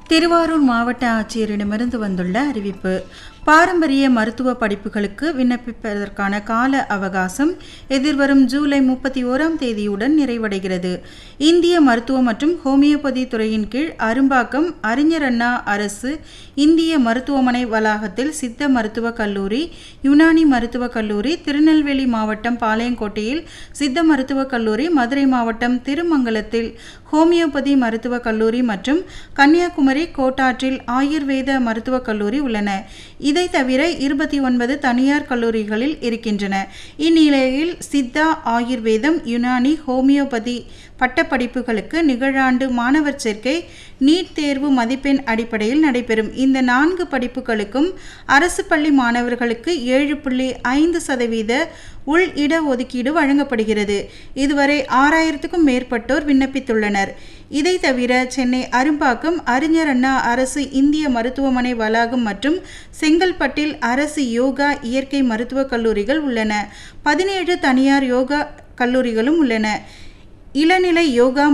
திருவாரூர் மாவட்ட ஆட்சியரிடமிருந்து வந்துள்ள அறிவிப்பு பாரம்பரிய மருத்துவ படிப்புகளுக்கு விண்ணப்பிப்பதற்கான கால அவகாசம் எதிர்வரும் ஜூலை முப்பத்தி ஓராம் தேதியுடன் நிறைவடைகிறது இந்திய மருத்துவ மற்றும் ஹோமியோபதி துறையின் கீழ் அரும்பாக்கம் அறிஞர் அண்ணா அரசு இந்திய மருத்துவமனை வளாகத்தில் சித்த மருத்துவக் கல்லூரி யுனானி மருத்துவக் கல்லூரி திருநெல்வேலி மாவட்டம் பாளையங்கோட்டையில் சித்த மருத்துவக் கல்லூரி மதுரை மாவட்டம் திருமங்கலத்தில் ஹோமியோபதி மருத்துவக் கல்லூரி மற்றும் கன்னியாகுமரி கோட்டாற்றில் ஆயுர்வேத மருத்துவக் கல்லூரி உள்ளன இதை தவிர இருபத்தி ஒன்பது தனியார் கல்லூரிகளில் இருக்கின்றன இந்நிலையில் சித்தா ஆயுர்வேதம் யுனானி ஹோமியோபதி பட்டப்படிப்புகளுக்கு நிகழாண்டு மாணவர் சேர்க்கை நீட் தேர்வு மதிப்பெண் அடிப்படையில் நடைபெறும் இந்த நான்கு படிப்புகளுக்கும் அரசு பள்ளி மாணவர்களுக்கு ஏழு புள்ளி ஐந்து சதவீத உள் இட ஒதுக்கீடு வழங்கப்படுகிறது இதுவரை ஆறாயிரத்துக்கும் மேற்பட்டோர் விண்ணப்பித்துள்ளனர் இதை தவிர சென்னை அரும்பாக்கம் அறிஞர் அண்ணா அரசு இந்திய மருத்துவமனை வளாகம் மற்றும் செங்கல்பட்டில் அரசு யோகா இயற்கை மருத்துவக் கல்லூரிகள் உள்ளன பதினேழு தனியார் யோகா கல்லூரிகளும் உள்ளன இளநிலை யோகா